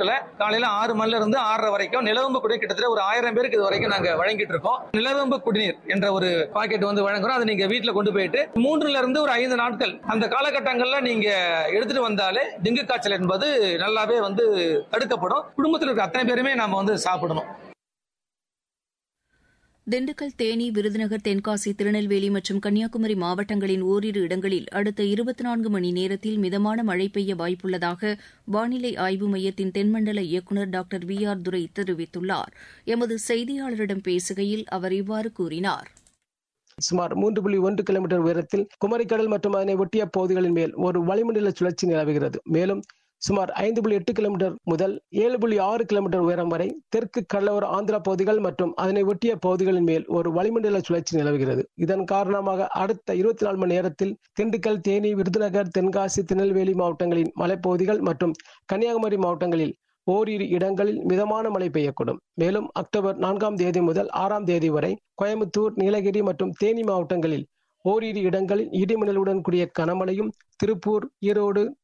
நாட்கள காலையில ஆறு மணில இருந்து ஆறரை வரைக்கும் நிலவம்பு குடிநீர் கிட்டத்தட்ட ஒரு ஆயிரம் பேருக்கு இது வரைக்கும் நாங்க வழங்கிட்டு இருக்கோம் நிலவம்பு குடிநீர் என்ற ஒரு பாக்கெட் வந்து வழங்குறோம் அதை நீங்க வீட்டுல கொண்டு போயிட்டு மூன்றுல இருந்து ஒரு ஐந்து நாட்கள் அந்த காலகட்டங்கள்ல நீங்க எடுத்துட்டு வந்தாலே டெங்கு காய்ச்சல் என்பது நல்லாவே வந்து தடுக்கப்படும் குடும்பத்தில் இருக்க அத்தனை பேருமே நாம வந்து சாப்பிடணும் திண்டுக்கல் தேனி விருதுநகர் தென்காசி திருநெல்வேலி மற்றும் கன்னியாகுமரி மாவட்டங்களின் ஓரிரு இடங்களில் அடுத்த இருபத்தி நான்கு மணி நேரத்தில் மிதமான மழை பெய்ய வாய்ப்புள்ளதாக வானிலை ஆய்வு மையத்தின் தென்மண்டல இயக்குநர் டாக்டர் வி ஆர் துரை தெரிவித்துள்ளார் எமது செய்தியாளரிடம் பேசுகையில் அவர் இவ்வாறு கூறினார் சுமார் மூன்று புள்ளி ஒன்று கிலோமீட்டர் உயரத்தில் குமரிக்கடல் மற்றும் அதனை ஒட்டிய பகுதிகளின் மேல் ஒரு வளிமண்டல சுழற்சி நிலவுகிறது மேலும் சுமார் ஐந்து புள்ளி எட்டு கிலோமீட்டர் முதல் ஏழு புள்ளி ஆறு கிலோமீட்டர் உயரம் வரை தெற்கு கடலோர ஆந்திரா பகுதிகள் மற்றும் அதனை ஒட்டிய பகுதிகளின் மேல் ஒரு வளிமண்டல சுழற்சி நிலவுகிறது இதன் காரணமாக அடுத்த இருபத்தி நாலு மணி நேரத்தில் திண்டுக்கல் தேனி விருதுநகர் தென்காசி திருநெல்வேலி மாவட்டங்களின் மலைப்பகுதிகள் மற்றும் கன்னியாகுமரி மாவட்டங்களில் ஓரிரு இடங்களில் மிதமான மழை பெய்யக்கூடும் மேலும் அக்டோபர் நான்காம் தேதி முதல் ஆறாம் தேதி வரை கோயம்புத்தூர் நீலகிரி மற்றும் தேனி மாவட்டங்களில் ஓரிரு இடங்களில் இடிமின்னலுடன் கூடிய கனமழையும் திருப்பூர் ஈரோடு